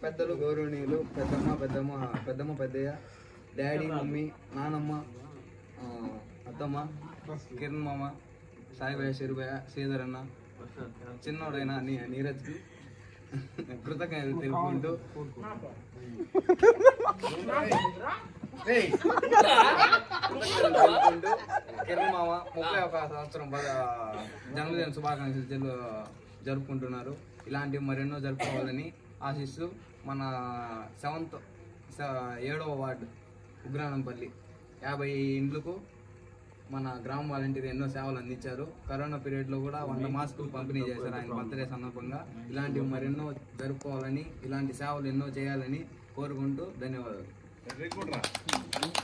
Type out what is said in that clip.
పెద్దలు గౌరవనీయులు పెద్దమ్మ పెద్దమ్మ పెద్దమ్మ పెద్దయ్య డాడీ మమ్మీ నానమ్మ ఆ, అత్తమ్మ కిరణ్ మామ సాయిభయ్య షిరుభయ్య శ్రీధర్ అన్న చిన్నోడైన నీ నీరజ్కి కృతజ్ఞతలు తెలుపుకుంటూ ఏయ్! కృతజ్ఞతలు తెలుపుకుంటూ కిరణ్ మామ ముప్పై ఒక సంవత్సరం బ- జన్మదిన శుభాకాంక్షలు జరు- జరుపుకుంటున్నారు ఇలాంటివి మరెన్నో జరుపుకోవాలని ఆశిస్తూ మన సెవెంత్ ఏడవ వార్డు ఉగ్రానంపల్లి యాభై ఇండ్లకు మన గ్రామ వాలంటీర్ ఎన్నో సేవలు అందించారు కరోనా పీరియడ్ లో కూడా వంద మాస్కులు పంపిణీ చేశారు ఆయన బర్త్డే సందర్భంగా ఇలాంటివి మరెన్నో జరుపుకోవాలని ఇలాంటి సేవలు ఎన్నో చేయాలని కోరుకుంటూ ధన్యవాదాలు